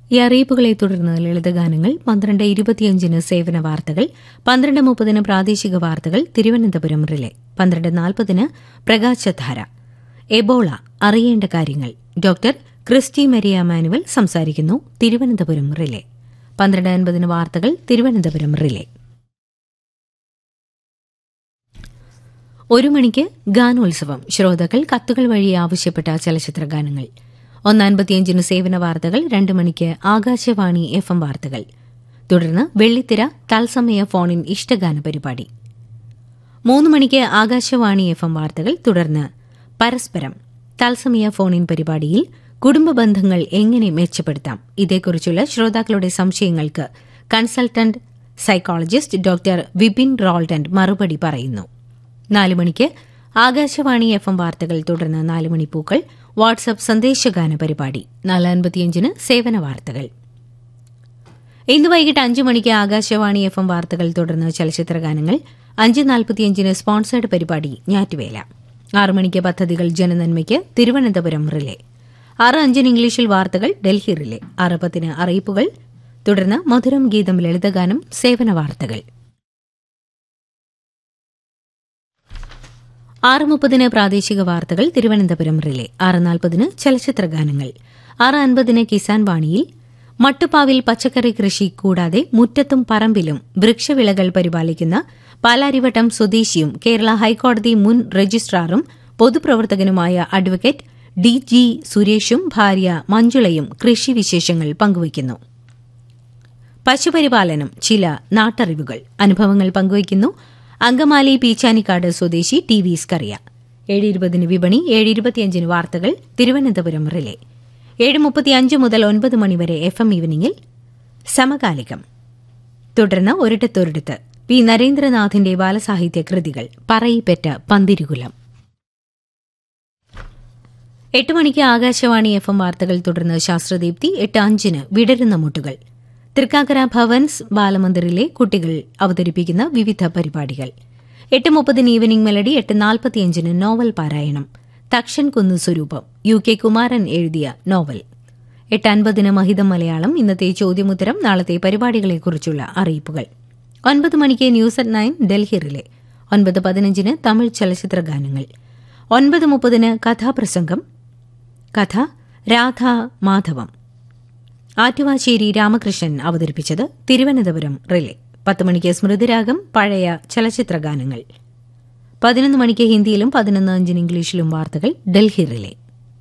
ഈ അറിയിപ്പുകളെ തുടർന്ന് ലളിതഗാനങ്ങൾ പന്ത്രണ്ട് ഇരുപത്തിയഞ്ചിന് സേവന വാർത്തകൾ പന്ത്രണ്ട് മുപ്പതിന് പ്രാദേശിക വാർത്തകൾ തിരുവനന്തപുരം റിലേ പന്ത്രണ്ട് നാൽപ്പതിന് പ്രകാശധാര എബോള അറിയേണ്ട കാര്യങ്ങൾ ഡോക്ടർ ക്രിസ്റ്റി മരിയ മാനുവൽ സംസാരിക്കുന്നു തിരുവനന്തപുരം റിലേ പന്ത്രണ്ട് അൻപതിന് വാർത്തകൾ തിരുവനന്തപുരം റിലേ ഒരു മണിക്ക് ഗാനോത്സവം ശ്രോതാക്കൾ കത്തുകൾ വഴി ആവശ്യപ്പെട്ട ചലച്ചിത്ര ഗാനങ്ങൾ ഒന്നൻപത്തിയഞ്ചിന് സേവന വാർത്തകൾ രണ്ട് മണിക്ക് ആകാശവാണി എഫ് എം വാർത്തകൾ തുടർന്ന് വെള്ളിത്തിര തത്സമയ ഫോണിൻ ഇഷ്ടഗാന പരിപാടി മൂന്ന് മണിക്ക് ആകാശവാണി എഫ് എം വാർത്തകൾ തുടർന്ന് പരസ്പരം തത്സമയ ഫോണിൻ പരിപാടിയിൽ കുടുംബ ബന്ധങ്ങൾ എങ്ങനെ മെച്ചപ്പെടുത്താം ഇതേക്കുറിച്ചുള്ള ശ്രോതാക്കളുടെ സംശയങ്ങൾക്ക് consultant psychologist doctor Vipin Roldan മറുപടി പറയുന്നു നാല് മണിക്ക് ആകാശവാണി എഫ് എം വാർത്തകൾ തുടർന്ന് നാല് മണിപ്പൂക്കൾ വാട്സ്ആപ്പ് സന്ദേശഗാന പരിപാടി നാല് അൻപത്തിയഞ്ചിന് സേവന വാർത്തകൾ ഇന്ന് വൈകിട്ട് അഞ്ച് മണിക്ക് ആകാശവാണി എഫ് എം വാർത്തകൾ തുടർന്ന് ചലച്ചിത്ര ഗാനങ്ങൾ അഞ്ച് നാൽപ്പത്തിയഞ്ചിന് സ്പോൺസേഡ് പരിപാടി ഞാറ്റുവേല ആറ് മണിക്ക് പദ്ധതികൾ ജനനന്മയ്ക്ക് തിരുവനന്തപുരം റിലേ ആറ് അഞ്ചിന് ഇംഗ്ലീഷിൽ വാർത്തകൾ ഡൽഹി റിലേ ആറ് പത്തിന് അറിയിപ്പുകൾ തുടർന്ന് മധുരം ഗീതം ലളിതഗാനം സേവന വാർത്തകൾ ആറ് മുപ്പതിന് പ്രാദേശിക വാർത്തകൾ തിരുവനന്തപുരം റിലേ ആറ് നാൽപ്പതിന് ചലച്ചിത്ര ഗാനങ്ങൾ ആറ് അൻപതിന് കിസാൻ വാണിയിൽ മട്ടുപ്പാവിൽ പച്ചക്കറി കൃഷി കൂടാതെ മുറ്റത്തും പറമ്പിലും വൃക്ഷവിളകൾ പരിപാലിക്കുന്ന പാലാരിവട്ടം സ്വദേശിയും കേരള ഹൈക്കോടതി മുൻ രജിസ്ട്രാറും പൊതുപ്രവർത്തകനുമായ അഡ്വക്കേറ്റ് ഡി ജി സുരേഷും ഭാര്യ മഞ്ജുളയും കൃഷിവിശേഷങ്ങൾ പങ്കുവയ്ക്കുന്നു പശുപരിപാലനം ചില നാട്ടറിവുകൾ അനുഭവങ്ങൾ പങ്കുവയ്ക്കുന്നു അങ്കമാലി പീച്ചാനിക്കാട് സ്വദേശി ടി വി സ്കറിയ ഏഴ് ഇരുപതിന് വിപണി ഏഴ് ഇരുപത്തിയഞ്ചിന് വാർത്തകൾ തിരുവനന്തപുരം റിലേ ഏഴ് മുപ്പത്തിയഞ്ച് മുതൽ ഒൻപത് മണിവരെ എഫ് എം ഈവനിംഗിൽ സമകാലികം തുടർന്ന് ഒരിടത്തൊരിടത്ത് പി നരേന്ദ്രനാഥിന്റെ ബാലസാഹിത്യ കൃതികൾ പറയിപ്പെറ്റ പന്തിരുകുലം എട്ട് മണിക്ക് ആകാശവാണി എഫ് എം വാർത്തകൾ തുടർന്ന് ശാസ്ത്രദീപ്തി എട്ട് അഞ്ചിന് വിടരുന്ന മുട്ടുകൾ തൃക്കാക്കര ഭവൻസ് ബാലമന്ദിറിലെ കുട്ടികൾ അവതരിപ്പിക്കുന്ന വിവിധ പരിപാടികൾ എട്ട് മുപ്പതിന് ഈവനിംഗ് മെലഡി എട്ട് നാൽപ്പത്തിയഞ്ചിന് നോവൽ പാരായണം തക്ഷൻ കുന്നു സ്വരൂപം യു കെ കുമാരൻ എഴുതിയ നോവൽ എട്ട് അൻപതിന് മഹിതം മലയാളം ഇന്നത്തെ ചോദ്യമുത്തരം നാളത്തെ പരിപാടികളെക്കുറിച്ചുള്ള അറിയിപ്പുകൾ ഒൻപത് മണിക്ക് news at nine Delhi relay ഒൻപത് പതിനഞ്ചിന് തമിഴ് ചലച്ചിത്ര ഗാനങ്ങൾ ഒൻപത് മുപ്പതിന് കഥാപ്രസംഗം കഥ രാധ മാധവം ആറ്റുവാശ്ശേരി രാമകൃഷ്ണൻ അവതരിപ്പിച്ചത് തിരുവനന്തപുരം റിലേ പത്ത് മണിക്ക് സ്മൃതിരാഗം പഴയ ചലച്ചിത്ര ഗാനങ്ങൾ പതിനൊന്ന് മണിക്ക് ഹിന്ദിയിലും പതിനൊന്ന് അഞ്ചിന് ഇംഗ്ലീഷിലും വാർത്തകൾ ഡൽഹി റിലേ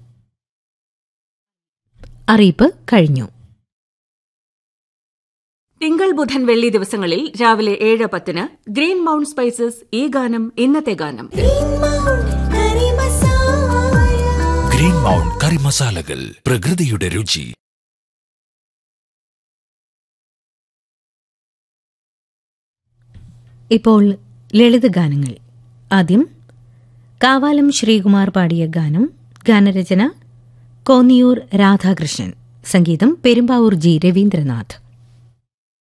അറിയിപ്പ് കഴിഞ്ഞു തിങ്കൾ ബുധൻ വെള്ളി ദിവസങ്ങളിൽ രാവിലെ ഏഴ് പത്തിന് ഗ്രീൻ മൗണ്ട് സ്പൈസസ് ഈ ഗാനം ഇന്നത്തെ ഗാനം ഗ്രീൻ മൗണ്ട് കറി മസാലകൾ പ്രകൃതിയുടെ രുചി ഇപ്പോൾ ലളിതഗാനങ്ങൾ ആദ്യം കാവാലം ശ്രീകുമാർ പാടിയ ഗാനം ഗാനരചന കോന്നിയൂർ രാധാകൃഷ്ണൻ സംഗീതം പെരുമ്പാവൂർ ജി രവീന്ദ്രനാഥ്